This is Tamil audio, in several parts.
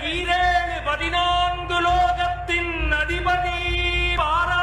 ஈரேழு பதினான்கு லோகத்தின் அதிபதி பாரா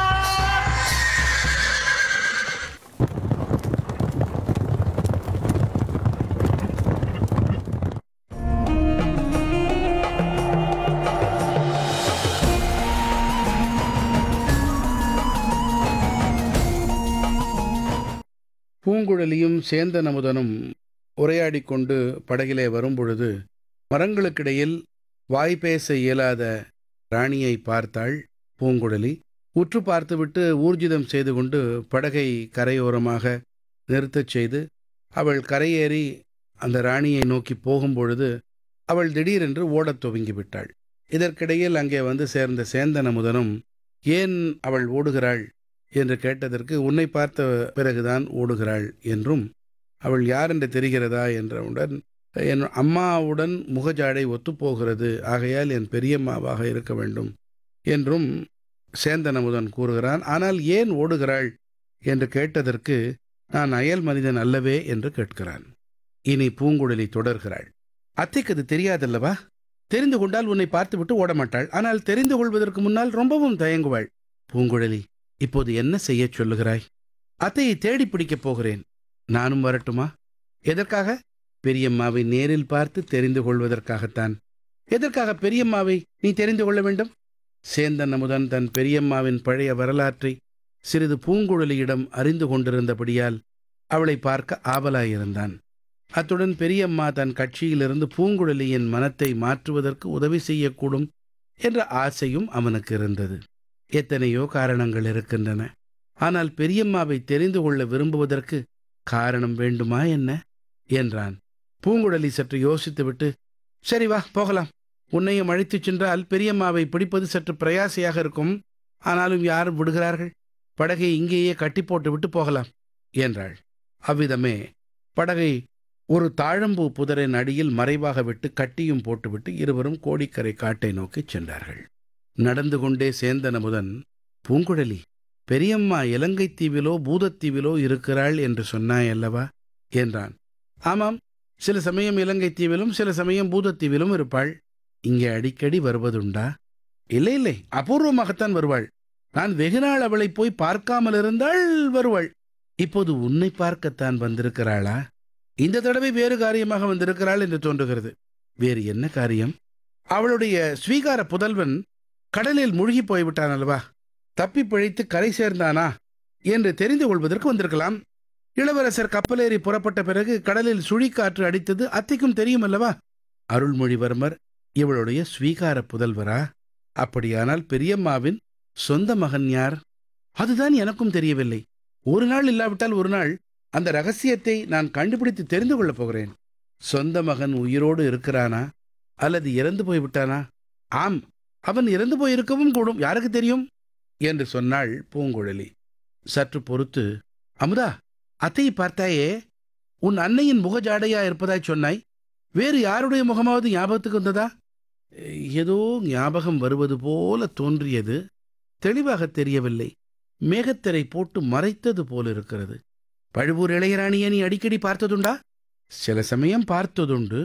பூங்குழலியும் சேந்தன் அமுதனும் உரையாடிக் கொண்டு படகிலே வரும்பொழுது மரங்களுக்கிடையில் வாய் பேச இயலாத ராணியை பார்த்தாள் பூங்குழலி உற்று பார்த்துவிட்டு ஊர்ஜிதம் செய்து கொண்டு படகை கரையோரமாக நிறுத்தச் செய்து அவள் கரையேறி அந்த ராணியை நோக்கி போகும்பொழுது அவள் திடீரென்று ஓடத் துவங்கிவிட்டாள் இதற்கிடையில் அங்கே வந்து சேர்ந்த சேந்தன் அமுதனும் ஏன் அவள் ஓடுகிறாள் என்று கேட்டதற்கு உன்னை பார்த்த பிறகுதான் ஓடுகிறாள் என்றும் அவள் யார் என்று தெரிகிறதா என்றவுடன் என் அம்மாவுடன் முகஜாடை ஒத்துப்போகிறது ஆகையால் என் பெரியம்மாவாக இருக்க வேண்டும் என்றும் சேந்தன் அமுதன் கூறுகிறான் ஆனால் ஏன் ஓடுகிறாள் என்று கேட்டதற்கு நான் அயல் மனிதன் அல்லவே என்று கேட்கிறான் இனி பூங்குழலி தொடர்கிறாள் அத்தைக்கு அது தெரியாதல்லவா தெரிந்து கொண்டால் உன்னை பார்த்துவிட்டு ஓடமாட்டாள் ஆனால் தெரிந்து கொள்வதற்கு முன்னால் ரொம்பவும் தயங்குவாள் பூங்குழலி இப்போது என்ன செய்யச் சொல்லுகிறாய் அத்தையை தேடி பிடிக்கப் போகிறேன் நானும் வரட்டுமா எதற்காக பெரியம்மாவை நேரில் பார்த்து தெரிந்து கொள்வதற்காகத்தான் எதற்காக பெரியம்மாவை நீ தெரிந்து கொள்ள வேண்டும் சேந்தன் அமுதன் தன் பெரியம்மாவின் பழைய வரலாற்றை சிறிது பூங்குழலியிடம் அறிந்து கொண்டிருந்தபடியால் அவளை பார்க்க ஆவலாயிருந்தான் அத்துடன் பெரியம்மா தன் கட்சியிலிருந்து பூங்குழலியின் மனத்தை மாற்றுவதற்கு உதவி செய்யக்கூடும் என்ற ஆசையும் அவனுக்கு இருந்தது எத்தனையோ காரணங்கள் இருக்கின்றன ஆனால் பெரியம்மாவை தெரிந்து கொள்ள விரும்புவதற்கு காரணம் வேண்டுமா என்ன என்றான் பூங்குழலி சற்று யோசித்துவிட்டு சரி வா போகலாம் உன்னையும் அழைத்துச் சென்றால் பெரியம்மாவை பிடிப்பது சற்று பிரயாசையாக இருக்கும் ஆனாலும் யார் விடுகிறார்கள் படகை இங்கேயே கட்டி போட்டு விட்டு போகலாம் என்றாள் அவ்விதமே படகை ஒரு தாழம்பூ புதரின் அடியில் மறைவாக விட்டு கட்டியும் போட்டுவிட்டு இருவரும் கோடிக்கரை காட்டை நோக்கிச் சென்றார்கள் நடந்து கொண்டே சேந்தன் அமுதன் பூங்குழலி பெரியம்மா இலங்கைத் தீவிலோ பூதத்தீவிலோ இருக்கிறாள் என்று சொன்னாய் அல்லவா என்றான் ஆமாம் சில சமயம் இலங்கைத் தீவிலும் சில சமயம் பூதத்தீவிலும் இருப்பாள் இங்கே அடிக்கடி வருவதுண்டா இல்லை இல்லை அபூர்வமாகத்தான் வருவாள் நான் வெகு நாள் அவளை போய் பார்க்காமல் இருந்தால் வருவாள் இப்போது உன்னை பார்க்கத்தான் வந்திருக்கிறாளா இந்த தடவை வேறு காரியமாக வந்திருக்கிறாள் என்று தோன்றுகிறது வேறு என்ன காரியம் அவளுடைய ஸ்வீகார புதல்வன் கடலில் முழுகி போய்விட்டான் அல்லவா தப்பி பிழைத்து கரை சேர்ந்தானா என்று தெரிந்து கொள்வதற்கு வந்திருக்கலாம் இளவரசர் கப்பலேறி புறப்பட்ட பிறகு கடலில் சுழிக்காற்று அடித்தது அத்தைக்கும் தெரியும் அல்லவா அருள்மொழிவர்மர் இவளுடைய ஸ்வீகார புதல்வரா அப்படியானால் பெரியம்மாவின் சொந்த மகன் யார் அதுதான் எனக்கும் தெரியவில்லை ஒரு நாள் இல்லாவிட்டால் ஒரு நாள் அந்த ரகசியத்தை நான் கண்டுபிடித்து தெரிந்து கொள்ளப் போகிறேன் சொந்த மகன் உயிரோடு இருக்கிறானா அல்லது இறந்து போய்விட்டானா ஆம் அவன் இறந்து போயிருக்கவும் கூடும் யாருக்கு தெரியும் என்று சொன்னாள் பூங்குழலி சற்று பொறுத்து அமுதா அத்தையை பார்த்தாயே உன் அன்னையின் முகஜாடையா இருப்பதாய் சொன்னாய் வேறு யாருடைய முகமாவது ஞாபகத்துக்கு வந்ததா ஏதோ ஞாபகம் வருவது போல தோன்றியது தெளிவாக தெரியவில்லை மேகத்திரை போட்டு மறைத்தது போல இருக்கிறது பழுவூர் இளையராணியை நீ அடிக்கடி பார்த்ததுண்டா சில சமயம் பார்த்ததுண்டு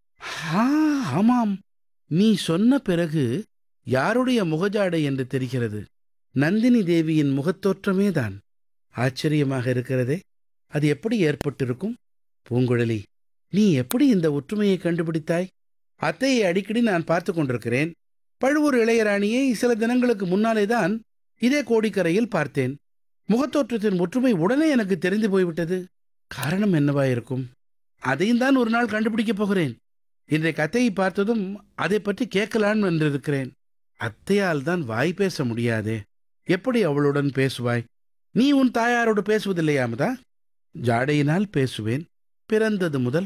ஆ ஆமாம் நீ சொன்ன பிறகு யாருடைய முகஜாடை என்று தெரிகிறது நந்தினி தேவியின் முகத்தோற்றமே தான் ஆச்சரியமாக இருக்கிறதே அது எப்படி ஏற்பட்டிருக்கும் பூங்குழலி நீ எப்படி இந்த ஒற்றுமையை கண்டுபிடித்தாய் அத்தையை அடிக்கடி நான் பார்த்து கொண்டிருக்கிறேன் பழுவூர் இளையராணியை சில தினங்களுக்கு முன்னாலே தான் இதே கோடிக்கரையில் பார்த்தேன் முகத்தோற்றத்தின் ஒற்றுமை உடனே எனக்கு தெரிந்து போய்விட்டது காரணம் என்னவாயிருக்கும் அதையும் தான் ஒரு நாள் கண்டுபிடிக்கப் போகிறேன் இன்றைக்கு அத்தையை பார்த்ததும் அதை பற்றி கேட்கலான் என்றிருக்கிறேன் அத்தையால் தான் வாய் பேச முடியாதே எப்படி அவளுடன் பேசுவாய் நீ உன் தாயாரோடு பேசுவதில்லையாமதா ஜாடையினால் பேசுவேன் பிறந்தது முதல்